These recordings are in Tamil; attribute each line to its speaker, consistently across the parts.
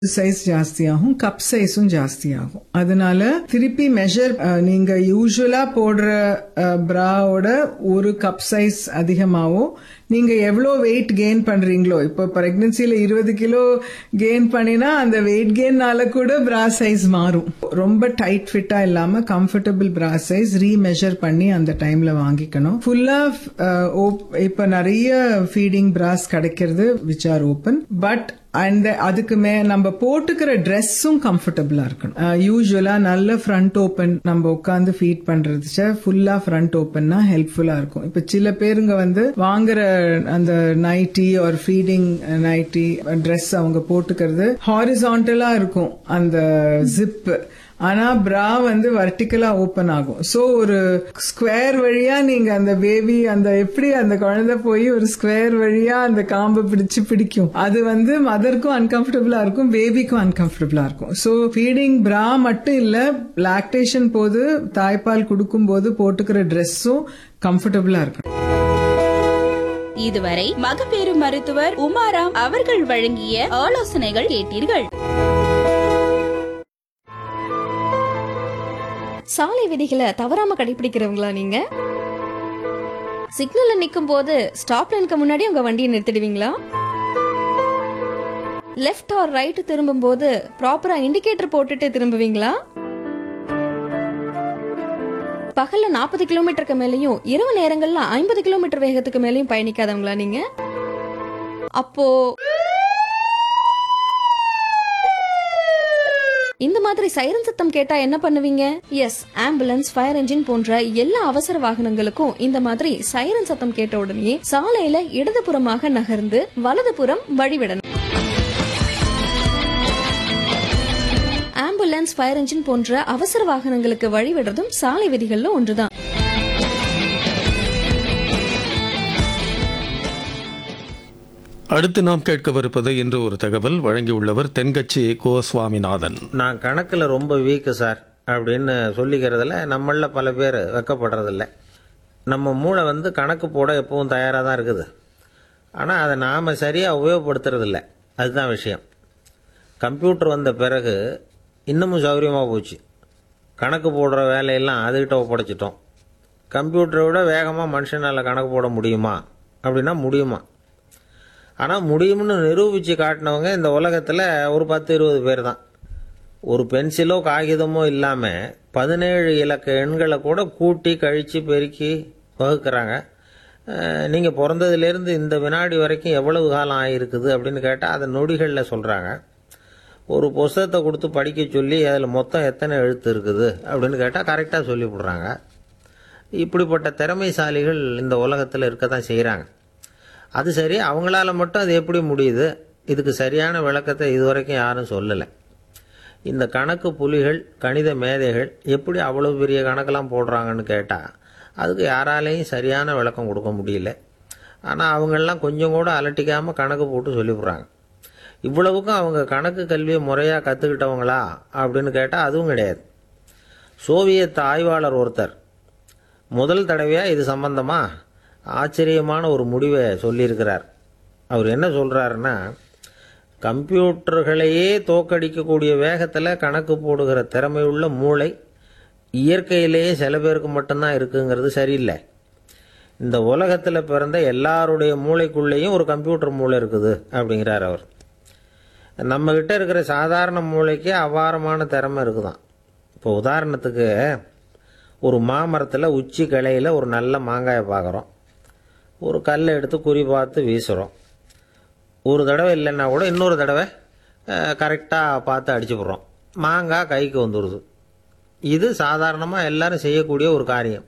Speaker 1: சைஸ் ஜாஸ்தியாகும் கப் சைஸும் ஜாஸ்தியாகும் அதனால திருப்பி மெஷர் நீங்க யூஸ்வலா போடுற பிராவோட ஒரு கப் சைஸ் அதிகமாகும் நீங்க எவ்வளோ வெயிட் கெயின் பண்றீங்களோ இப்போ பிரெக்னன்சில இருபது கிலோ கெயின் பண்ணினா அந்த வெயிட் கெயின்னால கூட பிரா சைஸ் மாறும் ரொம்ப டைட் ஃபிட்டா இல்லாம கம்ஃபர்டபுள் பிரா சைஸ் ரீமெஷர் பண்ணி அந்த டைம்ல வாங்கிக்கணும் ஃபுல்லா இப்ப நிறைய ஃபீடிங் பிராஸ் கிடைக்கிறது which are open but and அதுக்கு மே நம்ம போட்டுக்கிற ட்ரெஸ்ஸும் கம்ஃபர்டபுளா இருக்கணும் யூஸ்வலா நல்ல ஃப்ரண்ட் ஓப்பன் நம்ம உட்காந்து ஃபீட் பண்றது ஃபுல்லா ஃப்ரண்ட் ஓப்பன்னா ஹெல்ப்ஃபுல்லா இருக்கும் இப்ப சில பேருங்க வந்து வாங்குற அந்த நைட்டி ஒரு ஃபீடிங் நைட்டி ட்ரெஸ் அவங்க போட்டுக்கிறது ஹாரிசான்டலா இருக்கும் அந்த ஜிப் ஆனா பிரா வந்து வர்டிக்கலா ஓபன் ஆகும் சோ ஒரு ஸ்கொயர் வழியா நீங்க அந்த பேபி அந்த எப்படி அந்த குழந்தை போய் ஒரு ஸ்கொயர் வழியா அந்த காம்பை பிடிச்சு பிடிக்கும் அது வந்து மதருக்கும் அன்கம்ஃபர்டபுளா இருக்கும் பேபிக்கும் அன்கம்ஃபர்டபுளா இருக்கும் சோ ஃபீடிங் பிரா மட்டும் இல்ல லாக்டேஷன் போது தாய்ப்பால் கொடுக்கும் போது போட்டுக்கிற ட்ரெஸ்ஸும் கம்ஃபர்டபுளா இருக்கணும்
Speaker 2: இதுவரை மகப்பேறு மருத்துவர் உமாராம் அவர்கள் வழங்கிய ஆலோசனைகள் கேட்டீர்கள்
Speaker 3: சாலை விதிகளை தவறாம கடைபிடிக்கிறவங்களா நீங்க சிக்னல்ல நிக்கும் போது ஸ்டாப் லைனுக்கு முன்னாடி உங்க வண்டியை நிறுத்திடுவீங்களா லெஃப்ட் ஆர் ரைட் திரும்பும் போது ப்ராப்பரா இண்டிகேட்டர் போட்டுட்டு திரும்புவீங்களா பகல்ல நாற்பது கிலோமீட்டருக்கு மேலயும் இரவு நேரங்கள்ல ஐம்பது கிலோமீட்டர் வேகத்துக்கு மேலயும் பயணிக்காதவங்களா நீங்க அப்போ இந்த மாதிரி சைரன் சத்தம் கேட்டா என்ன பண்ணுவீங்க எஸ் ஆம்புலன்ஸ் ஃபயர் என்ஜின் போன்ற எல்லா அவசர வாகனங்களுக்கும் இந்த மாதிரி சைரன் சத்தம் கேட்ட உடனே சாலையில இடதுபுறமாக நகர்ந்து வலதுபுறம் வழிவிடணும் ஆம்புலன்ஸ் ஃபயர் என்ஜின் போன்ற அவசர வாகனங்களுக்கு வழிவிடுறதும் சாலை விதிகள்ல ஒன்றுதான்
Speaker 4: அடுத்து நாம் கேட்கவிருப்பது இன்று ஒரு தகவல் வழங்கியுள்ளவர் தென்கட்சி கோ சுவாமிநாதன்
Speaker 5: நான் கணக்கில் ரொம்ப வீக்கு சார் அப்படின்னு சொல்லிக்கிறதுல நம்மள பல பேர் வெக்கப்படுறதில்ல நம்ம மூளை வந்து கணக்கு போட எப்பவும் தயாராக தான் இருக்குது ஆனால் அதை நாம் சரியாக உபயோகப்படுத்துறதில்ல அதுதான் விஷயம் கம்ப்யூட்டர் வந்த பிறகு இன்னமும் சௌகரியமாக போச்சு கணக்கு போடுற வேலையெல்லாம் அதுகிட்ட ஒப்படைச்சிட்டோம் கம்ப்யூட்டரை விட வேகமாக மனுஷனால் கணக்கு போட முடியுமா அப்படின்னா முடியுமா ஆனால் முடியும்னு நிரூபித்து காட்டினவங்க இந்த உலகத்தில் ஒரு பத்து இருபது பேர் தான் ஒரு பென்சிலோ காகிதமோ இல்லாமல் பதினேழு இலக்க எண்களை கூட கூட்டி கழித்து பெருக்கி வகுக்கிறாங்க நீங்கள் பிறந்ததுலேருந்து இந்த வினாடி வரைக்கும் எவ்வளவு காலம் ஆகிருக்குது அப்படின்னு கேட்டால் அதை நொடிகளில் சொல்கிறாங்க ஒரு புஸ்தகத்தை கொடுத்து படிக்க சொல்லி அதில் மொத்தம் எத்தனை எழுத்து இருக்குது அப்படின்னு கேட்டால் கரெக்டாக சொல்லிவிடுறாங்க இப்படிப்பட்ட திறமைசாலிகள் இந்த உலகத்தில் இருக்க தான் செய்கிறாங்க அது சரி அவங்களால மட்டும் அது எப்படி முடியுது இதுக்கு சரியான விளக்கத்தை இதுவரைக்கும் யாரும் சொல்லலை இந்த கணக்கு புலிகள் கணித மேதைகள் எப்படி அவ்வளோ பெரிய கணக்கெல்லாம் போடுறாங்கன்னு கேட்டால் அதுக்கு யாராலையும் சரியான விளக்கம் கொடுக்க முடியல ஆனால் அவங்களெலாம் கொஞ்சம் கூட அலட்டிக்காமல் கணக்கு போட்டு சொல்லிவிட்றாங்க இவ்வளவுக்கும் அவங்க கணக்கு கல்வியை முறையாக கற்றுக்கிட்டவங்களா அப்படின்னு கேட்டால் அதுவும் கிடையாது சோவியத் ஆய்வாளர் ஒருத்தர் முதல் தடவையாக இது சம்பந்தமாக ஆச்சரியமான ஒரு முடிவை சொல்லியிருக்கிறார் அவர் என்ன சொல்கிறாருன்னா கம்ப்யூட்டர்களையே தோக்கடிக்கக்கூடிய வேகத்தில் கணக்கு போடுகிற திறமையுள்ள மூளை இயற்கையிலேயே சில பேருக்கு மட்டும்தான் இருக்குங்கிறது சரியில்லை இந்த உலகத்தில் பிறந்த எல்லாருடைய மூளைக்குள்ளேயும் ஒரு கம்ப்யூட்டர் மூளை இருக்குது அப்படிங்கிறார் அவர் நம்மக்கிட்ட இருக்கிற சாதாரண மூளைக்கு அபாரமான திறமை இருக்குதான் இப்போ உதாரணத்துக்கு ஒரு மாமரத்தில் உச்சி கிளையில் ஒரு நல்ல மாங்காயை பார்க்குறோம் ஒரு கல்லை எடுத்து குறி பார்த்து வீசுகிறோம் ஒரு தடவை இல்லைன்னா கூட இன்னொரு தடவை கரெக்டாக பார்த்து அடிச்சு போடுறோம் மாங்காய் கைக்கு வந்துடுது இது சாதாரணமாக எல்லாரும் செய்யக்கூடிய ஒரு காரியம்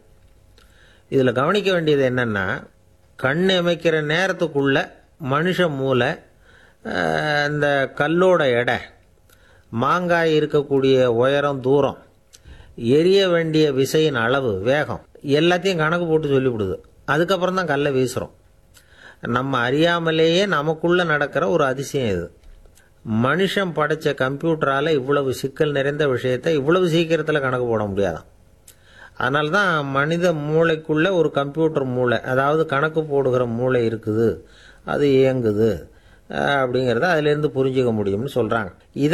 Speaker 5: இதில் கவனிக்க வேண்டியது என்னென்னா கண் அமைக்கிற நேரத்துக்குள்ள மனுஷ மூளை இந்த கல்லோட எடை மாங்காய் இருக்கக்கூடிய உயரம் தூரம் எரிய வேண்டிய விசையின் அளவு வேகம் எல்லாத்தையும் கணக்கு போட்டு சொல்லிவிடுது அதுக்கப்புறம் தான் கல்லை வீசுகிறோம் நம்ம அறியாமலேயே நமக்குள்ளே நடக்கிற ஒரு அதிசயம் இது மனுஷன் படைத்த கம்ப்யூட்டரால் இவ்வளவு சிக்கல் நிறைந்த விஷயத்தை இவ்வளவு சீக்கிரத்தில் கணக்கு போட முடியாதான் அதனால தான் மனித மூளைக்குள்ளே ஒரு கம்ப்யூட்டர் மூளை அதாவது கணக்கு போடுகிற மூளை இருக்குது அது இயங்குது அஹ், அப்படிங்கிறத அதுலேருந்து புரிஞ்சுக்க முடியும்னு சொல்கிறாங்க இதை